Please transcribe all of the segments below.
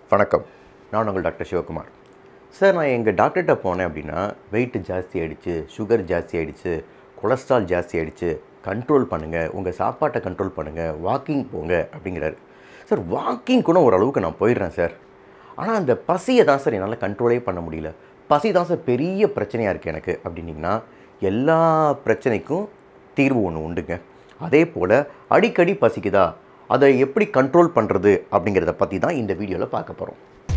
வணக்கம் நான் உங்கள் டாக்டர் சிவகுமார் சார் நான் எங்கள் டாக்டர்கிட்ட போனேன் அப்படின்னா வெயிட் ஜாஸ்தி ஆயிடுச்சு சுகர் ஜாஸ்தி ஆயிடுச்சு கொலஸ்ட்ரால் ஜாஸ்தி ஆயிடுச்சு கண்ட்ரோல் பண்ணுங்கள் உங்கள் சாப்பாட்டை கண்ட்ரோல் பண்ணுங்கள் வாக்கிங் போங்க அப்படிங்கிறாரு சார் வாக்கிங் கூட ஓரளவுக்கு நான் போயிடுறேன் சார் ஆனால் அந்த பசியை தான் சார் என்னால் கண்ட்ரோலே பண்ண முடியல பசி தான் சார் பெரிய பிரச்சனையாக இருக்குது எனக்கு அப்படின்னிங்கன்னா எல்லா பிரச்சனைக்கும் தீர்வு ஒன்று உண்டுங்க அதே போல் அடிக்கடி பசிக்குதா அதை எப்படி கண்ட்ரோல் பண்ணுறது அப்படிங்கிறத பற்றி தான் இந்த வீடியோவில் பார்க்க போகிறோம்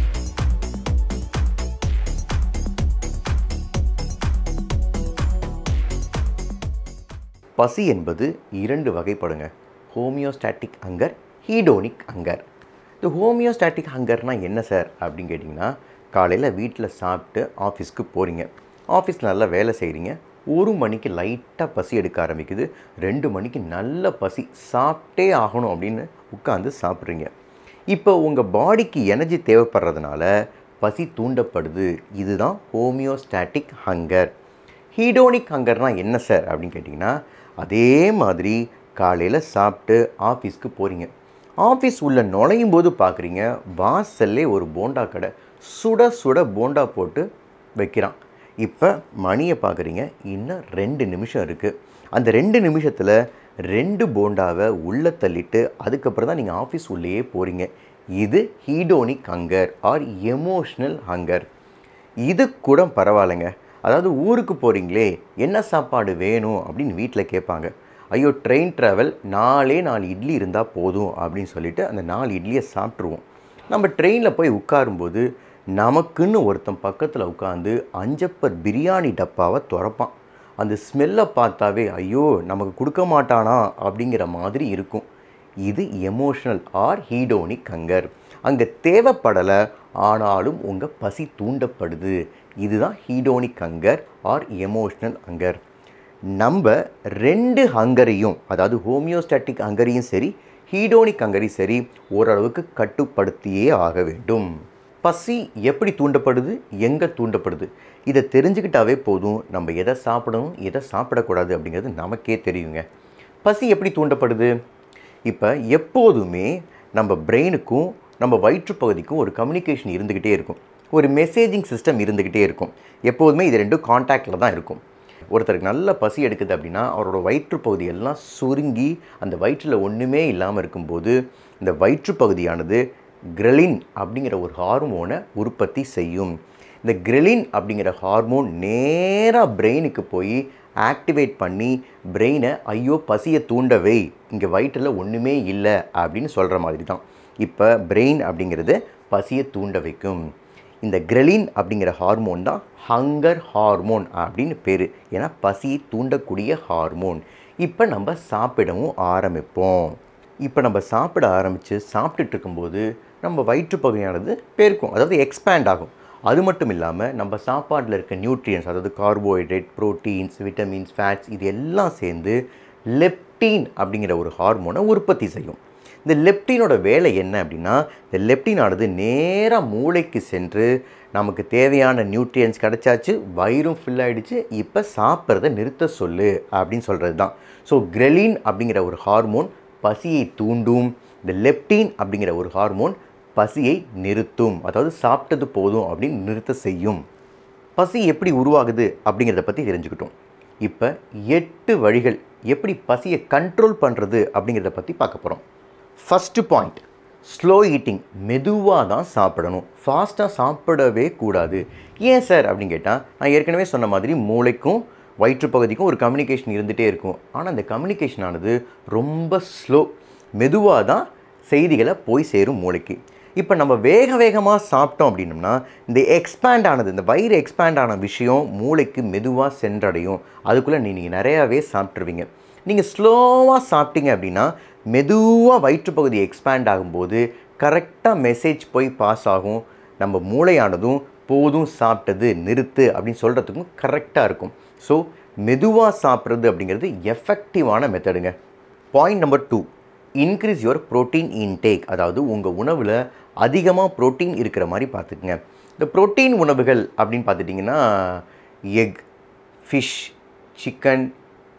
பசி என்பது இரண்டு வகைப்படுங்க ஹோமியோஸ்டாட்டிக் ஹங்கர் ஹீடோனிக் ஹங்கர் இந்த ஹோமியோஸ்டாட்டிக் ஹங்கர்னால் என்ன சார் அப்படின்னு கேட்டிங்கன்னா காலையில் வீட்டில் சாப்பிட்டு ஆஃபீஸ்க்கு போகிறீங்க ஆஃபீஸில் நல்லா வேலை செய்கிறீங்க ஒரு மணிக்கு லைட்டாக பசி எடுக்க ஆரம்பிக்குது ரெண்டு மணிக்கு நல்ல பசி சாப்பிட்டே ஆகணும் அப்படின்னு உட்காந்து சாப்பிட்றீங்க இப்போ உங்கள் பாடிக்கு எனர்ஜி தேவைப்படுறதுனால பசி தூண்டப்படுது இதுதான் ஹோமியோஸ்டாட்டிக் ஹங்கர் ஹீடோனிக் ஹங்கர்னால் என்ன சார் அப்படின்னு கேட்டிங்கன்னா அதே மாதிரி காலையில் சாப்பிட்டு ஆஃபீஸ்க்கு போகிறீங்க ஆஃபீஸ் உள்ள நுழையும் போது பார்க்குறீங்க வாசல்லே ஒரு போண்டா கடை சுட சுட போண்டா போட்டு வைக்கிறான் இப்போ மணியை பார்க்குறீங்க இன்னும் ரெண்டு நிமிஷம் இருக்குது அந்த ரெண்டு நிமிஷத்தில் ரெண்டு போண்டாவை உள்ளே தள்ளிட்டு அதுக்கப்புறம் தான் நீங்கள் ஆஃபீஸ் உள்ளேயே போகிறீங்க இது hedonic hunger or emotional hunger இது கூட பரவாயில்லைங்க அதாவது ஊருக்கு போகிறீங்களே என்ன சாப்பாடு வேணும் அப்படின்னு வீட்டில் கேட்பாங்க ஐயோ ட்ரெயின் ட்ராவல் நாலே நாலு இட்லி இருந்தால் போதும் அப்படின்னு சொல்லிட்டு அந்த நாலு இட்லியை சாப்பிட்ருவோம் நம்ம ட்ரெயினில் போய் உட்காரும்போது நமக்குன்னு ஒருத்தன் பக்கத்தில் உட்காந்து அஞ்சப்பர் பிரியாணி டப்பாவை திறப்பான் அந்த ஸ்மெல்லை பார்த்தாவே ஐயோ நமக்கு கொடுக்க மாட்டானா அப்படிங்கிற மாதிரி இருக்கும் இது எமோஷனல் ஆர் ஹீடோனிக் ஹங்கர் அங்கே தேவைப்படலை ஆனாலும் உங்கள் பசி தூண்டப்படுது இதுதான் hedonic hunger or emotional hunger நம்ம ரெண்டு ஹங்கரையும் அதாவது ஹோமியோஸ்டாட்டிக் ஹங்கரையும் சரி ஹீடோனிக் ஹங்கரையும் சரி ஓரளவுக்கு கட்டுப்படுத்தியே ஆக வேண்டும் பசி எப்படி தூண்டப்படுது எங்கே தூண்டப்படுது இதை தெரிஞ்சுக்கிட்டாவே போதும் நம்ம எதை சாப்பிடணும் எதை சாப்பிடக்கூடாது அப்படிங்கிறது நமக்கே தெரியுங்க பசி எப்படி தூண்டப்படுது இப்போ எப்போதுமே நம்ம பிரெயினுக்கும் நம்ம வயிற்றுப்பகுதிக்கும் ஒரு கம்யூனிகேஷன் இருந்துக்கிட்டே இருக்கும் ஒரு மெசேஜிங் சிஸ்டம் இருந்துக்கிட்டே இருக்கும் எப்போதுமே இது ரெண்டும் காண்டாக்டில் தான் இருக்கும் ஒருத்தருக்கு நல்ல பசி எடுக்குது அப்படின்னா அவரோட வயிற்றுப்பகுதி எல்லாம் சுருங்கி அந்த வயிற்றில் ஒன்றுமே இல்லாமல் இருக்கும்போது இந்த வயிற்றுப்பகுதியானது கிரெலின் அப்படிங்கிற ஒரு ஹார்மோனை உற்பத்தி செய்யும் இந்த கிரெலின் அப்படிங்கிற ஹார்மோன் நேராக பிரெயினுக்கு போய் ஆக்டிவேட் பண்ணி பிரெயினை ஐயோ பசியை தூண்டவை இங்கே வயிற்றில் ஒன்றுமே இல்லை அப்படின்னு சொல்கிற மாதிரி தான் இப்போ பிரெயின் அப்படிங்கிறது பசியை தூண்ட வைக்கும் இந்த கிரெலின் அப்படிங்கிற ஹார்மோன் தான் ஹங்கர் ஹார்மோன் அப்படின்னு பேர் ஏன்னா பசியை தூண்டக்கூடிய ஹார்மோன் இப்போ நம்ம சாப்பிடவும் ஆரம்பிப்போம் இப்போ நம்ம சாப்பிட ஆரம்பித்து சாப்பிட்டுட்டு இருக்கும்போது நம்ம வயிற்றுப்பகுதியானது பெருக்கும் அதாவது எக்ஸ்பேண்ட் ஆகும் அது மட்டும் இல்லாமல் நம்ம சாப்பாட்டில் இருக்க நியூட்ரியன்ஸ் அதாவது கார்போஹைட்ரேட் ப்ரோட்டீன்ஸ் விட்டமின்ஸ் ஃபேட்ஸ் இது எல்லாம் சேர்ந்து லெப்டின் அப்படிங்கிற ஒரு ஹார்மோனை உற்பத்தி செய்யும் இந்த லெப்டினோட வேலை என்ன அப்படின்னா இந்த லெப்டினானது நேராக மூளைக்கு சென்று நமக்கு தேவையான நியூட்ரியன்ஸ் கிடச்சாச்சு வயிறும் ஃபில் ஆகிடுச்சு இப்போ சாப்பிட்றத நிறுத்த சொல்லு அப்படின்னு சொல்கிறது தான் ஸோ கிரெலின் அப்படிங்கிற ஒரு ஹார்மோன் பசியை தூண்டும் இந்த லெப்டின் அப்படிங்கிற ஒரு ஹார்மோன் பசியை நிறுத்தும் அதாவது சாப்பிட்டது போதும் அப்படின்னு நிறுத்த செய்யும் பசி எப்படி உருவாகுது அப்படிங்கிறத பற்றி தெரிஞ்சுக்கிட்டோம் இப்போ எட்டு வழிகள் எப்படி பசியை கண்ட்ரோல் பண்ணுறது அப்படிங்கிறத பற்றி பார்க்க போகிறோம் ஃபஸ்ட்டு பாயிண்ட் ஸ்லோ ஈட்டிங் மெதுவாக தான் சாப்பிடணும் ஃபாஸ்ட்டாக சாப்பிடவே கூடாது ஏன் சார் அப்படின்னு கேட்டால் நான் ஏற்கனவே சொன்ன மாதிரி மூளைக்கும் வயிற்றுப்பகுதிக்கும் ஒரு கம்யூனிகேஷன் இருந்துகிட்டே இருக்கும் ஆனால் அந்த கம்யூனிகேஷன் ஆனது ரொம்ப ஸ்லோ மெதுவாக தான் செய்திகளை போய் சேரும் மூளைக்கு இப்போ நம்ம வேக வேகமாக சாப்பிட்டோம் அப்படின்னம்னா இந்த எக்ஸ்பேண்ட் ஆனது இந்த வயிறு எக்ஸ்பேண்ட் ஆன விஷயம் மூளைக்கு மெதுவாக சென்றடையும் அதுக்குள்ளே நீங்கள் நிறையாவே சாப்பிட்ருவீங்க நீங்கள் ஸ்லோவாக சாப்பிட்டீங்க அப்படின்னா மெதுவாக வயிற்றுப்பகுதி எக்ஸ்பேண்ட் ஆகும்போது கரெக்டாக மெசேஜ் போய் பாஸ் ஆகும் நம்ம மூளையானதும் போதும் சாப்பிட்டது நிறுத்து அப்படின்னு சொல்கிறதுக்கும் கரெக்டாக இருக்கும் ஸோ மெதுவாக சாப்பிட்றது அப்படிங்கிறது எஃபெக்டிவான மெத்தடுங்க point number two increase your protein intake அதாவது உங்கள் உணவில் அதிகமாக ப்ரோட்டீன் இருக்கிற மாதிரி பார்த்துக்குங்க இந்த ப்ரோட்டீன் உணவுகள் அப்படின்னு பார்த்துட்டிங்கன்னா எக் ஃபிஷ் சிக்கன்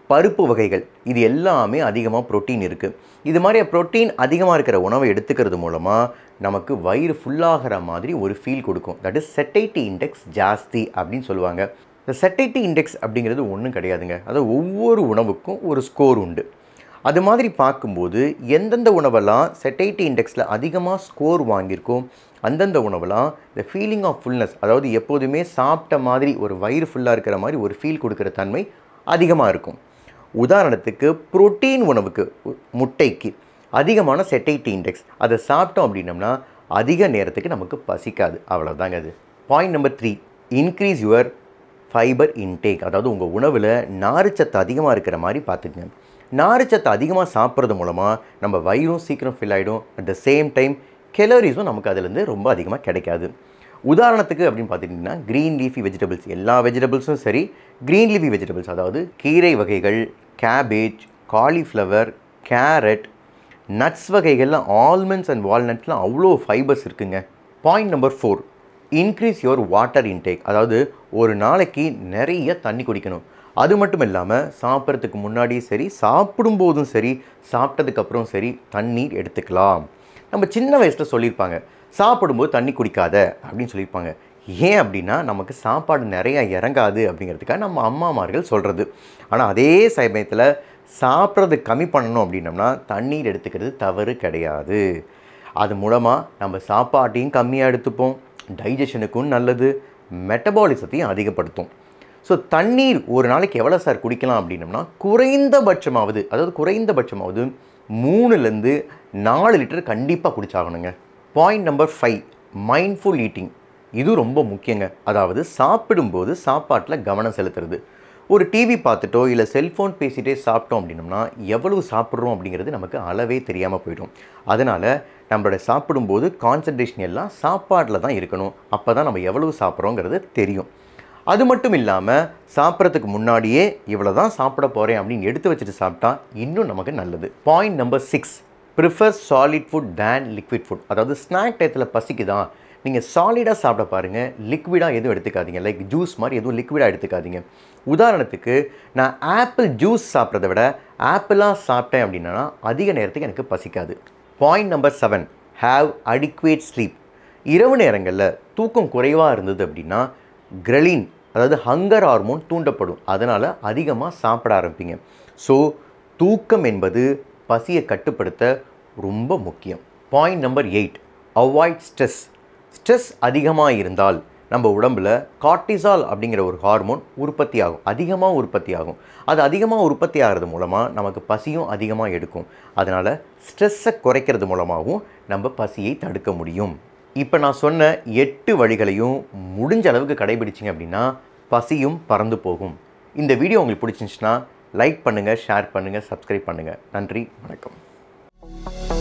பருப்பு வகைகள் இது எல்லாமே அதிகமாக புரோட்டீன் இருக்குது இது மாதிரி புரோட்டீன் அதிகமாக இருக்கிற உணவை எடுத்துக்கிறது மூலமாக நமக்கு வயிறு ஃபுல்லாகிற மாதிரி ஒரு ஃபீல் கொடுக்கும் தட் இஸ் செட்டைட்டி இண்டெக்ஸ் ஜாஸ்தி அப்படின்னு சொல்லுவாங்க இந்த செட்டைட்டி இண்டெக்ஸ் அப்படிங்கிறது ஒன்றும் கிடையாதுங்க அதாவது ஒவ்வொரு உணவுக்கும் ஒரு ஸ்கோர் உண்டு அது மாதிரி பார்க்கும்போது எந்தெந்த உணவெல்லாம் செட்டைட்டி இண்டெக்ஸில் அதிகமாக ஸ்கோர் வாங்கியிருக்கோம் அந்தந்த உணவெல்லாம் இந்த ஃபீலிங் ஆஃப் ஃபுல்னஸ் அதாவது எப்போதுமே சாப்பிட்ட மாதிரி ஒரு வயிறு ஃபுல்லாக இருக்கிற மாதிரி ஒரு ஃபீல் கொடுக்குற தன்மை அதிகமாக இருக்கும் உதாரணத்துக்கு புரோட்டீன் உணவுக்கு உ- முட்டைக்கு அதிகமான செட்டைட்டி இண்டெக்ஸ் அதை சாப்பிட்டோம் அப்படின்னம்னா அதிக நேரத்துக்கு நமக்கு பசிக்காது அவ்வளோதாங்க அது point number three increase your fibre intake அதாவது உங்கள் உணவில் நார்ச்சத்து அதிகமாக இருக்கிற மாதிரி பார்த்துக்கங்க நார்ச்சத்து அதிகமாக சாப்பிட்றது மூலமாக நம்ம வயிறும் சீக்கிரம் ஃபில் ஆகிடும் அட் த சேம் டைம் கெலோரிஸும் நமக்கு அதுலேருந்து ரொம்ப அதிகமாக கிடைக்காது உதாரணத்துக்கு அப்படின்னு பார்த்துட்டிங்கன்னா க்ரீன் லீஃபி வெஜிடபிள்ஸ் எல்லா வெஜிடபிள்ஸும் சரி க்ரீன் லீஃபி வெஜிடபிள்ஸ் அதாவது கீரை வகைகள் கேபேஜ் காலிஃப்ளவர் கேரட் நட்ஸ் வகைகளில் ஆல்மண்ட்ஸ் அண்ட் வால்நட்ஸ்லாம் அவ்வளோ ஃபைபர்ஸ் இருக்குங்க point number four increase your water intake அதாவது ஒரு நாளைக்கு நிறைய தண்ணி குடிக்கணும் அது மட்டும் இல்லாமல் சாப்பிட்றதுக்கு முன்னாடியும் சரி சாப்பிடும்போதும் சரி சாப்பிட்டதுக்கப்புறம் சரி தண்ணீர் எடுத்துக்கலாம் நம்ம சின்ன வயசில் சொல்லியிருப்பாங்க சாப்பிடும்போது தண்ணி குடிக்காத அப்படின்னு சொல்லியிருப்பாங்க ஏன் அப்படின்னா நமக்கு சாப்பாடு நிறையா இறங்காது அப்படிங்கிறதுக்காக நம்ம அம்மாமார்கள் சொல்கிறது ஆனால் அதே சமயத்தில் சாப்பிட்றது கம்மி பண்ணணும் அப்படின்னம்னா தண்ணீர் எடுத்துக்கிறது தவறு கிடையாது அது மூலமாக நம்ம சாப்பாட்டையும் கம்மியாக எடுத்துப்போம் டைஜஷனுக்கும் நல்லது மெட்டபாலிசத்தையும் அதிகப்படுத்தும் ஸோ தண்ணீர் ஒரு நாளைக்கு எவ்வளோ சார் குடிக்கலாம் அப்படின்னம்னா குறைந்தபட்சமாவது அதாவது குறைந்தபட்சமாவது மூணுலேருந்து நாலு லிட்டர் கண்டிப்பாக குடிச்சாகணுங்க point number five mindful eating இது ரொம்ப முக்கியங்க அதாவது சாப்பிடும்போது சாப்பாட்டில் கவனம் செலுத்துறது ஒரு டிவி பார்த்துட்டோ இல்லை செல்ஃபோன் பேசிகிட்டே சாப்பிட்டோம் அப்படின்னம்னா எவ்வளவு சாப்பிட்றோம் அப்படிங்கிறது நமக்கு அளவே தெரியாமல் போயிடும் அதனால் நம்மளோட சாப்பிடும்போது கான்சன்ட்ரேஷன் எல்லாம் சாப்பாட்டில் தான் இருக்கணும் அப்போ தான் நம்ம எவ்வளவு சாப்பிட்றோங்கிறது தெரியும் அது மட்டும் இல்லாமல் சாப்பிட்றதுக்கு முன்னாடியே இவ்வளோ தான் சாப்பிட போகிறேன் அப்படின்னு எடுத்து வச்சுட்டு சாப்பிட்டா இன்னும் நமக்கு நல்லது point number six prefer solid food than liquid food அதாவது ஸ்நாக் டயத்தில் பசிக்குதான் நீங்கள் சாலிடாக சாப்பிட பாருங்கள் லிக்விடாக எதுவும் எடுத்துக்காதீங்க லைக் ஜூஸ் மாதிரி எதுவும் லிக்விடாக எடுத்துக்காதீங்க உதாரணத்துக்கு நான் ஆப்பிள் ஜூஸ் சாப்பிட்றத விட ஆப்பிளாக சாப்பிட்டேன் அப்படின்னா அதிக நேரத்துக்கு எனக்கு பசிக்காது point number seven have adequate sleep இரவு நேரங்களில் தூக்கம் குறைவாக இருந்தது அப்படின்னா கிரலின் அதாவது ஹங்கர் ஹார்மோன் தூண்டப்படும் அதனால் அதிகமாக சாப்பிட ஆரம்பிப்பீங்க ஸோ தூக்கம் என்பது பசியை கட்டுப்படுத்த ரொம்ப முக்கியம் point number eight avoid stress stress அதிகமாக இருந்தால் நம்ம உடம்புல கார்டிசால் அப்படிங்கிற ஒரு ஹார்மோன் உற்பத்தி ஆகும் அதிகமாக உற்பத்தி ஆகும் அது அதிகமாக உற்பத்தி ஆகிறது மூலமாக நமக்கு பசியும் அதிகமாக எடுக்கும் அதனால் ஸ்ட்ரெஸ்ஸை குறைக்கிறது மூலமாகவும் நம்ம பசியை தடுக்க முடியும் இப்போ நான் சொன்ன எட்டு வழிகளையும் முடிஞ்ச அளவுக்கு கடைபிடிச்சிங்க அப்படின்னா பசியும் பறந்து போகும் இந்த வீடியோ உங்களுக்கு பிடிச்சிருந்துச்சுன்னா லைக் பண்ணுங்கள் ஷேர் பண்ணுங்கள் சப்ஸ்கிரைப் பண்ணுங்கள் நன்றி வணக்கம்